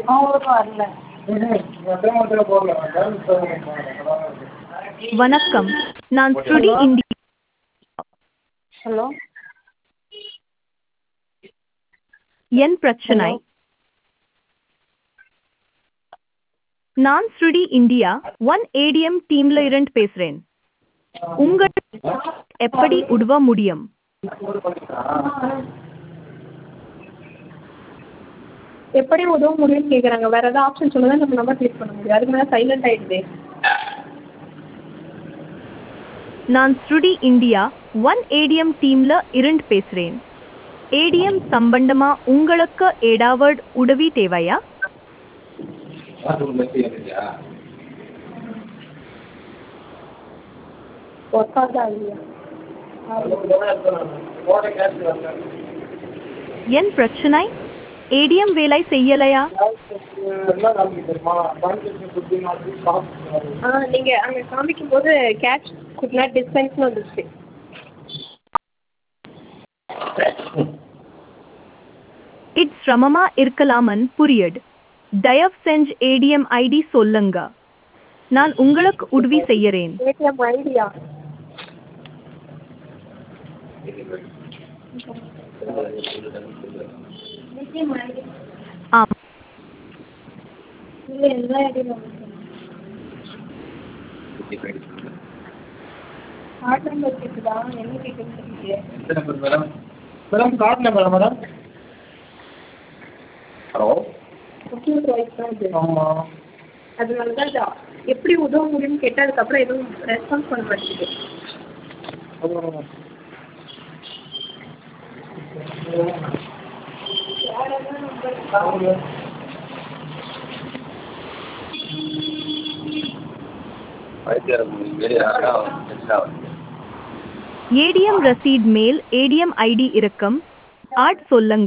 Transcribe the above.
அவங்களுக்கும் வரல வணக்கம் நான் ஸ்ருடி இந்தி ஹலோ என் பிரச்சனை நான் ஸ்ருடி இந்தியா ஒன் ஏடிஎம் டீம்ல இருந்து பேசுறேன் உங்கள் எப்படி உதவ முடியும் எப்படி உதவ முடியும்னு கேட்குறாங்க வேறு ஏதாவது ஆப்ஷன் சொல்லுங்க நம்ம நம்பர் கிளிக் பண்ண முடியும் அதுக்கு மேலே சைலண்ட் ஆகிடுது நான் ஸ்ருடி இந்தியா ஒன் ஏடிஎம் டீம்ல இருந்து பேசுறேன் ஏடிஎம் சம்பந்தமா உங்களுக்கு ஏதாவது உதவி தேவையா ஒர்க் ஆகுதா இல்லையா என் பிரச்சனை ஏடிஎம் வேலை செய்யலையா ஆ நீங்கள் அங்கே காமிக்கும் போது கேஷ் குட் நாட் டிஸ்பென்ஸ்னு வந்துச்சு இட் சிரமமா இருக்கலாமன் புரியுது தயவு செஞ்சு ஏடிஎம் ஐடி சொல்லுங்க நான் உங்களுக்கு உதவி செய்யறேன் ஏடிஎம் ஐடியா ஏடிஎம் ஐடி ஆம் இல்லை எல்லா ஐடியும் கார்டு நம்பர் கேட்குதா என்ன கேட்குது மேடம் மேடம் கார்டு நம்பரா மேடம் ஹலோ புக்கிங் ப்ரைஸ் தான் இது ஆமாம் அதனால தான் இது எப்படி உதவ முடியும்னு கேட்டால் அதுக்கப்புறம் எதுவும் ரெஸ்பான்ஸ் பண்ண மாட்டேங்குது வேறு எதாவது நம்பர் இருக்கா ஏடிஎம் ரசீட் மேல் ஏடிஎம் ஐடி இருக்கும் ஆட் சொல்லுங்க